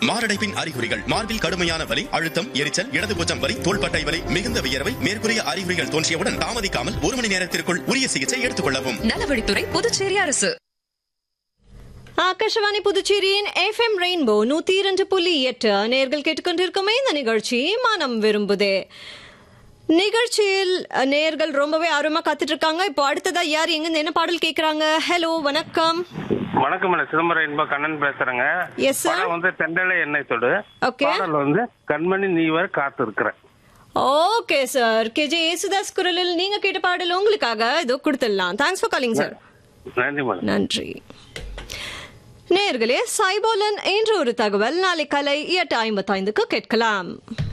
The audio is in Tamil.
மாரடைப்பின் அறிகுறிகள் மார்பில் கடுமையான வலி அழுத்தம் எரிச்சல் இடதுபூச்சம் வலி தோள்பட்டை வலி மிகுந்த வியர்வை மேற்கூறிய அறிகுறிகள் தோன்றியவுடன் தாமதிக்காமல் ஒரு மணி நேரத்திற்குள் உரிய சிகிச்சை எடுத்துக் கொள்ளவும் நலவழித்துறை புதுச்சேரி அரசு ஆகாஷவாணி புதுச்சேரியின் எஃப்எம் ரெயின்போ நூத்தி இரண்டு புள்ளி எட்டு நேர்கள் கேட்டுக்கொண்டிருக்கும் இந்த நிகழ்ச்சி மனம் விரும்புதே நிகழ்ச்சியில் நேர்கள் ரொம்பவே ஆர்வமா காத்துட்டு இருக்காங்க இப்போ அடுத்ததா யார் எங்க என்ன பாடல் கேக்குறாங்க ஹலோ வணக்கம் வணக்கம் மேடம் சிதம்பரம் இன்ப கண்ணன் பேசுறேங்க Yes, sir. படம் வந்து தெண்டலை எண்ணெய் தொடு Okay. பாடல் வந்து கண்மணி நீ வர காத்து இருக்கிறேன் ஓகே சார் கேஜே யேசுதாஸ் குரலில் நீங்க கேட்ட பாடல் உங்களுக்காக இதோ கொடுத்துடலாம் தேங்க்ஸ் ஃபார் காலிங் சார் நன்றி மேடம் நன்றி நேர்களே சைபோலன் என்ற ஒரு தகவல் நாளை காலை எட்டு ஐம்பத்தைந்துக்கு கேட்கலாம்